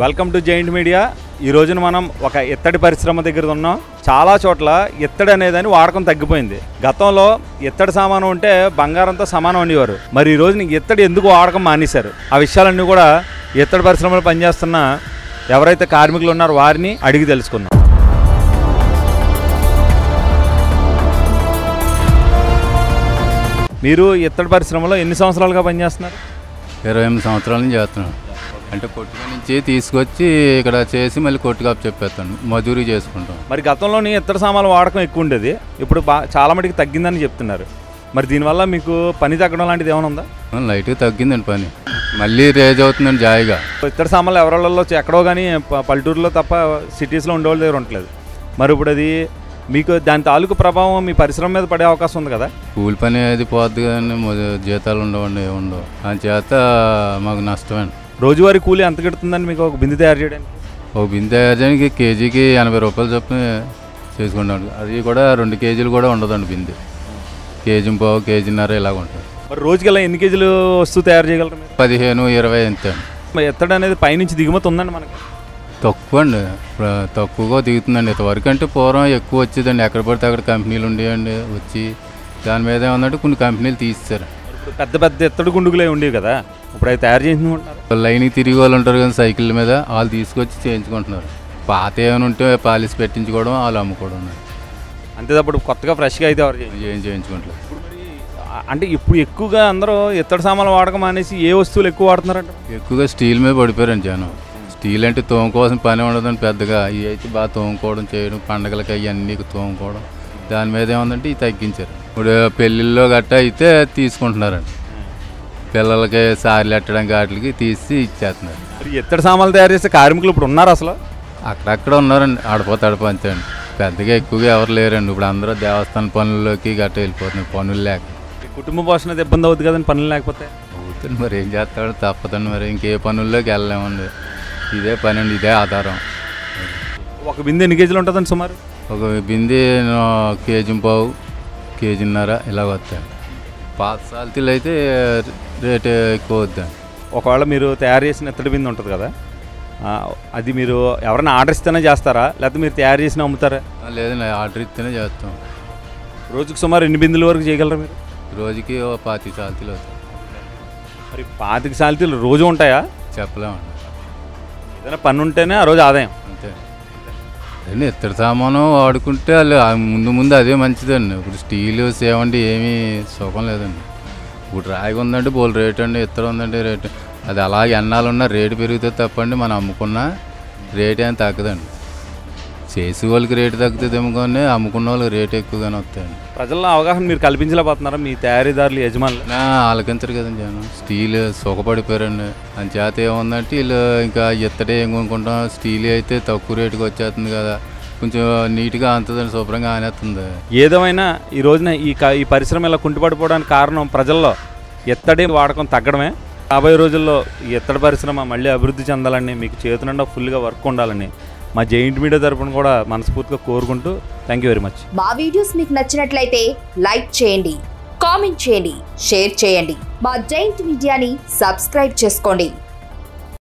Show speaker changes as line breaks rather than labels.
welcome to giant media ఈ రోజున మనం ఒక ఇత్తడి పరిశ్రమ దగ్గర ఉన్నాం చాలా చోట్ల ఇత్తడి అనేదని వాడకం తగ్గిపోయింది గతంలో ఇత్తడి సామాను ఉంటే బంగారంతో సమానం ఉండేవారు మరి ఈ రోజున ఇత్తడి ఎందుకు వాడకం మానేశారు ఆ విషయాలన్నీ కూడా ఇత్తడి పరిశ్రమలో పనిచేస్తున్న ఎవరైతే కార్మికులు ఉన్నారో వారిని అడిగి తెలుసుకుందాం మీరు ఇత్తడి పరిశ్రమలో ఎన్ని సంవత్సరాలుగా పనిచేస్తున్నారు
ఇరవై ఎనిమిది సంవత్సరాల నుంచి చేస్తున్నాను అంటే కొట్టుగా నుంచి తీసుకొచ్చి ఇక్కడ చేసి మళ్ళీ కొట్టుకాపు చెప్పేస్తాను మజూరీ చేసుకుంటాం
మరి గతంలోని ఇత్తడి సామాన్లు వాడకం ఎక్కువ ఉండేది ఇప్పుడు బా చాలా మటుకు తగ్గిందని చెప్తున్నారు మరి దీనివల్ల మీకు పని తగ్గడం లాంటిది ఏమైనా ఉందా
లైట్గా తగ్గిందండి పని మళ్ళీ రేజ్ అవుతుందండి జాయిగా
ఇత్తడి సామాన్లు ఎవరిలో ఎక్కడో కానీ ప- పల్లెటూరులో తప్ప సిటీస్లో ఉండేవాళ్ళ దగ్గర ఉండట్లేదు మరి ఇప్పుడు అది మీకు దాని తాలూకు ప్రభావం మీ పరిశ్రమ మీద పడే అవకాశం ఉంది కదా
కూలి పని అది పోద్ది కానీ మొ- జీతాలు ఉండవండి ఏమి ఉండవు అని చేత మాకు నష్టమండి
రోజువారీ కూలి ఎంత గిడుతుందని మీకు ఒక బిందు తయారు చేయడానికి
ఒక బిందె తయారు చేయడానికి కేజీకి ఎనభై రూపాయలు చొప్పున చేసుకుంటాం అది కూడా రెండు కేజీలు కూడా ఉండదండి బిందె కేజీ పావు కేజీన్నర ఇలాగ ఉంటుంది
మరి రోజుకి ఇలా ఎన్ని కేజీలు వస్తువు తయారు చేయగలరు మీరు
పదిహేను ఇరవై అంతే అండి
మరి ఇత్తడి అనేది పైనుంచి దిగుమతి ఉందండి మనకి
తక్కువ అండి ప్ర- తక్కువగా దిగుతుందండి ఇంతవరకు అంటే పూర్వం ఎక్కువ వచ్చేదండి ఎక్కడ పడితే అక్కడ కంపెనీలు ఉండేవండి వచ్చి దాని మీద ఏమన్నట్టు కొన్ని కంపెనీలు తీసేశారు
ఇప్పుడు పెద్ద పెద్ద ఇత్తడి గుండుగులే ఉండేవి కదా ఇప్పుడు అవి తయారు చేసించుకుంటున్నారు
లైన్కి తిరిగి వాళ్ళు ఉంటారు కదా సైకిళ్ళ మీద వాళ్ళు తీసుకొచ్చి చేయించుకుంటున్నారు పాత ఏమైనా ఉంటే పాలిసి పెట్టించుకోవడం వాళ్ళు అమ్ముకోవడం
అంతే తప్పుడు కొత్తగా ఫ్రెష్గా అయితే ఎవరు చేయండి
ఏం చేయించుకుంటారు
ఇప్పుడు మరి ఆ- అంటే ఇప్పుడు ఎక్కువగా అందరూ ఇత్తడి సామాన్లు వాడకం అనేసి ఏ వస్తువులు ఎక్కువ వాడుతున్నారంట
ఎక్కువగా స్టీల్ మీద పడిపోయారండి జనం స్టీల్ అంటే తోముకోవాల్సిన పని ఉండదండి పెద్దగా ఇవి అయితే బాగా తోముకోవడం చేయడం పండగలకి అవన్నీ తోముకోవడం దాని మీద ఏముందంటే ఇవి తగ్గించారు ఇప్పుడు పెళ్ళిళ్ళలో గట్టా అయితే తీసుకుంటున్నారండి పిల్లలకి సారీలు ఎట్టడానికి వాటికి తీసి ఇచ్చేస్తున్నారు
మరి ఇత్తడి సామాన్లు తయారు చేసే కార్మికులు ఇప్పుడు ఉన్నారు అసలు
అక్కడక్కడ ఉన్నారండి ఆడిపోతే ఆడిపో అంతే అండి పెద్దగా ఎక్కువగా ఎవరు లేరండి ఇప్పుడు అందరూ దేవస్థాన పనుల్లోకి గట్టా వెళ్ళిపోతున్నారు పనులు లేక
ఈ కుటుంబ పోషణ అది ఇబ్బంది అవుతుంది కదండి పనులు లేకపోతే
అవుతుంది మరి ఏం చేస్తాడు తప్పదండి మరి ఇంకే పనుల్లోకి వెళ్ళలేమండి ఇదే పని అండి ఇదే ఆధారం
ఒక బిందె ఎన్ని కేజీలు ఉంటుందండి సుమారు
ఒక బింది కేజీ పావు కేజీన్నర ఇలా వస్తాయి పాత సాల్తీలు అయితే రేటు ఎక్కువ వద్దండి
ఒకవేళ మీరు తయారు చేసిన ఇత్తడి బిందె ఉంటుంది కదా ఆ, అది మీరు ఎవరైనా ఆర్డర్ ఇస్తేనే చేస్తారా లేకపోతే మీరు తయారు చేసిన అమ్ముతారా
ఆ, లేదండి ఆర్డర్ ఇస్తేనే చేస్తాం
రోజుకు సుమారు ఎన్ని బిందుల వరకు చేయగలరా మీరు
రోజుకి ఓ పాతి సాల్తీలు అవుతాయి
మరి పాతిక సాలితీలు రోజు ఉంటాయా
చెప్పలేమండి
ఏదైనా పని ఉంటేనే ఆ రోజు ఆదాయం
అంతే అండి ఇత్తడి సామాను వాడుకుంటే వాళ్ళు ఆ ముందు ముందు అదే మంచిదండి ఇప్పుడు స్టీలు సేవండి ఏమీ సుఖం లేదండి ఇప్పుడు రాగి ఉందంటే బోల్ రేట్ అండి ఇత్తడి ఉందంటే రేటు అది అలాగే ఎన్నాళ్ళు ఉన్నా రేటు పెరిగితే తప్పండి మనం అమ్ముకున్నా రేట్ ఏం తగ్గదండి చేసే వాళ్ళకి రేటు తగ్గుతుందేమో కానీ అమ్ముకున్న వాళ్ళకి రేటు ఎక్కువగానే వస్తాయండి
ప్రజల్లో అవగాహన మీరు కల్పించలేకపోతున్నారా మీ తయారీదారులు యజమానులు
నా ఆలకించరు కదండి జనం స్టీల్ సుఖపడిపోయారండి అని చేత ఏముందంటే వీళ్ళు ఇంకా ఇత్తడే ఏం కొనుక్కుంటాం స్టీల్ అయితే తక్కువ రేటుకి వచ్చేస్తుంది కదా కొంచెం నీట్గా అంతదండి శుభ్రంగా ఆనేస్తుంది
ఏదేమైనా ఈ రోజున ఈ క- ఈ పరిశ్రమ ఇలా కుంటుపడిపోవడానికి కారణం ప్రజల్లో ఎత్తడి వాడకం తగ్గడమే రాబోయే రోజుల్లో ఈ ఎత్తడి పరిశ్రమ మళ్ళీ అభివృద్ధి చెందాలని మీకు చేతునుండా ఫుల్గా వర్క్ ఉండాలని మా జైంట్ మీడియా తరపున కూడా మనస్ఫూర్తిగా కోరుకుంటూ థ్యాంక్ యూ వెరీ మచ్
మా వీడియోస్ మీకు నచ్చినట్లయితే లైక్ చేయండి కామెంట్ చేయండి షేర్ చేయండి మా జైంట్ మీడియాని సబ్స్క్రైబ్ చేసుకోండి